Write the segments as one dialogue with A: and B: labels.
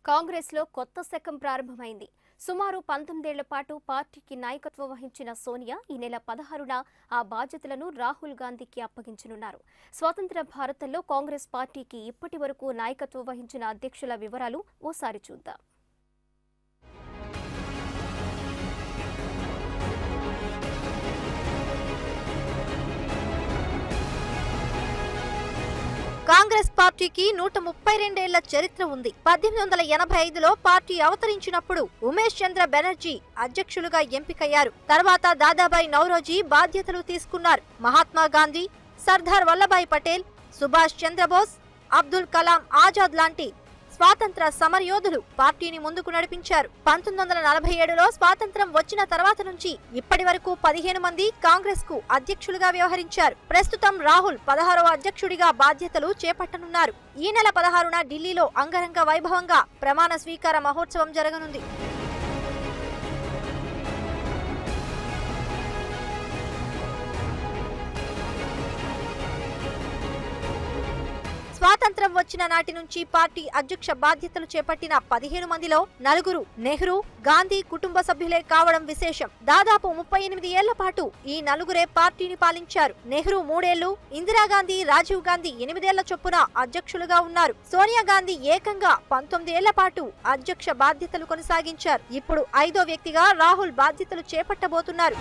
A: కాంగ్రెస్లో కొత్త శకం ప్రారంభమైంది సుమారు పంతొమ్మిదేళ్ల పాటు పార్టీకి నాయకత్వం వహించిన సోనియా ఈ నెల పదహారున ఆ బాధ్యతలను రాహుల్ గాంధీకి అప్పగించనున్నారు స్వతంత్ర భారతంలో కాంగ్రెస్ పార్టీకి ఇప్పటి వరకు నాయకత్వం వహించిన అధ్యక్షుల వివరాలు ఓసారి చూద్దాం
B: కాంగ్రెస్ పార్టీకి నూట ముప్పై రెండేళ్ల చరిత్ర ఉంది పద్దెనిమిది వందల ఎనభై ఐదులో పార్టీ అవతరించినప్పుడు ఉమేష్ చంద్ర బెనర్జీ అధ్యక్షులుగా ఎంపికయ్యారు తర్వాత దాదాబాయి నౌరోజీ బాధ్యతలు తీసుకున్నారు మహాత్మా గాంధీ సర్దార్ వల్లభాయ్ పటేల్ సుభాష్ చంద్రబోస్ అబ్దుల్ కలాం ఆజాద్ లాంటి స్వాతంత్ర సమరయోధులు పార్టీని ముందుకు నడిపించారు పంతొమ్మిది వందల నలభై ఏడులో స్వాతంత్రం వచ్చిన తర్వాత నుంచి ఇప్పటి వరకు పదిహేను మంది కాంగ్రెస్ కు అధ్యక్షులుగా వ్యవహరించారు ప్రస్తుతం రాహుల్ పదహారవ అధ్యక్షుడిగా బాధ్యతలు చేపట్టనున్నారు ఈ నెల పదహారున ఢిల్లీలో అంగరంగ వైభవంగా ప్రమాణ స్వీకార మహోత్సవం జరగనుంది స్వాతంత్రం వచ్చిన నాటి నుంచి పార్టీ అధ్యక్ష బాధ్యతలు చేపట్టిన పదిహేను మందిలో నలుగురు నెహ్రూ గాంధీ కుటుంబ సభ్యులే కావడం విశేషం దాదాపు ముప్పై ఎనిమిది ఏళ్ల పాటు ఈ నలుగురే పార్టీని పాలించారు నెహ్రూ మూడేళ్లు ఇందిరాగాంధీ రాజీవ్ గాంధీ ఎనిమిదేళ్ల చొప్పున అధ్యక్షులుగా ఉన్నారు సోనియా గాంధీ ఏకంగా పంతొమ్మిది ఏళ్ల పాటు అధ్యక్ష బాధ్యతలు కొనసాగించారు ఇప్పుడు ఐదో వ్యక్తిగా రాహుల్ బాధ్యతలు చేపట్టబోతున్నారు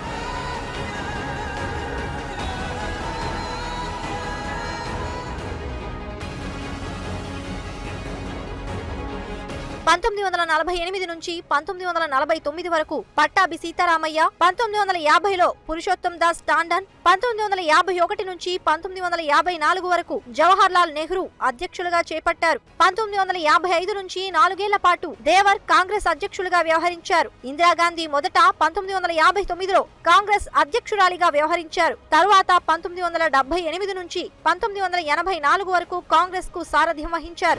B: పంతొమ్మిది వందల నలభై ఎనిమిది నుంచి పంతొమ్మిది వందల నలభై తొమ్మిది వరకు పట్టాభి సీతారామయ్య పంతొమ్మిది వందల యాభైలో పురుషోత్తం దాస్ టాండన్ పంతొమ్మిది వందల యాభై ఒకటి నుంచి పంతొమ్మిది వందల యాభై నాలుగు వరకు జవహర్ లాల్ నెహ్రూ అధ్యక్షులుగా చేపట్టారు పంతొమ్మిది వందల యాభై ఐదు నుంచి నాలుగేళ్ల పాటు దేవర్ కాంగ్రెస్ అధ్యక్షులుగా వ్యవహరించారు ఇందిరాగాంధీ మొదట పంతొమ్మిది వందల యాభై తొమ్మిదిలో కాంగ్రెస్ అధ్యక్షురాలిగా వ్యవహరించారు తరువాత పంతొమ్మిది వందల డెబ్బై ఎనిమిది నుంచి పంతొమ్మిది వందల ఎనభై నాలుగు వరకు కాంగ్రెస్ కు సారథ్యం వహించారు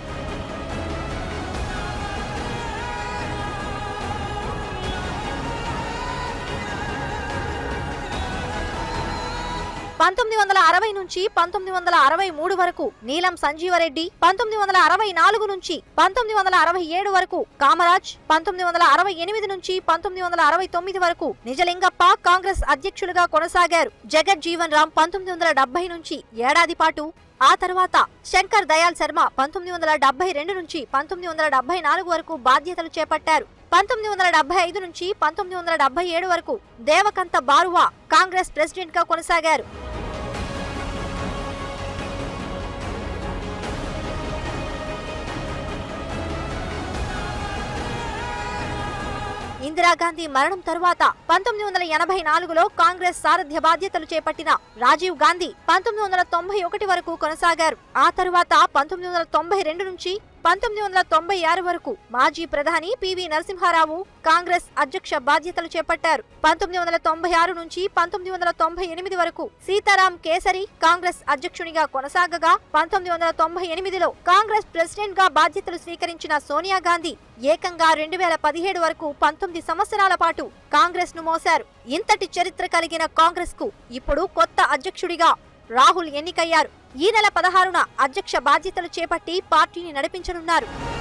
B: పంతొమ్మిది వందల అరవై నుంచి పంతొమ్మిది వందల అరవై మూడు వరకు నీలం సంజీవరెడ్డి పంతొమ్మిది వందల అరవై నాలుగు నుంచి పంతొమ్మిది వందల అరవై ఏడు వరకు కామరాజ్ పంతొమ్మిది వందల అరవై ఎనిమిది నుంచి పంతొమ్మిది వందల అరవై తొమ్మిది వరకు నిజలింగప్ప కాంగ్రెస్ అధ్యక్షులుగా కొనసాగారు జగత్ జీవన్ రామ్ పంతొమ్మిది వందల డెబ్బై నుంచి ఏడాది పాటు ఆ తర్వాత శంకర్ దయాల్ శర్మ పంతొమ్మిది వందల డెబ్బై రెండు నుంచి పంతొమ్మిది వందల డెబ్బై నాలుగు వరకు బాధ్యతలు చేపట్టారు పంతొమ్మిది వందల డెబ్బై ఐదు నుంచి పంతొమ్మిది వందల డెబ్బై ఏడు వరకు దేవకంత బారువా కాంగ్రెస్ ప్రెసిడెంట్ గా కొనసాగారు ఇందిరాగాంధీ మరణం తరువాత పంతొమ్మిది వందల ఎనభై నాలుగులో కాంగ్రెస్ సారథ్య బాధ్యతలు చేపట్టిన రాజీవ్ గాంధీ పంతొమ్మిది వందల తొంభై ఒకటి వరకు కొనసాగారు ఆ తరువాత పంతొమ్మిది వందల తొంభై రెండు నుంచి పంతొమ్మిది వందల తొంభై ఆరు వరకు మాజీ ప్రధాని పివి నరసింహారావు కాంగ్రెస్ అధ్యక్ష బాధ్యతలు చేపట్టారు పంతొమ్మిది వందల తొంభై ఆరు నుంచి పంతొమ్మిది వందల తొంభై ఎనిమిది వరకు సీతారాం కేసరి కాంగ్రెస్ అధ్యక్షునిగా కొనసాగగా పంతొమ్మిది వందల తొంభై ఎనిమిదిలో కాంగ్రెస్ ప్రెసిడెంట్ గా బాధ్యతలు స్వీకరించిన సోనియా గాంధీ ఏకంగా రెండు వేల పదిహేడు వరకు పంతొమ్మిది సంవత్సరాల పాటు కాంగ్రెస్ ను మోశారు ఇంతటి చరిత్ర కలిగిన కాంగ్రెస్ కు ఇప్పుడు కొత్త అధ్యక్షుడిగా రాహుల్ ఎన్నికయ్యారు ఈ నెల పదహారున అధ్యక్ష బాధ్యతలు చేపట్టి పార్టీని నడిపించనున్నారు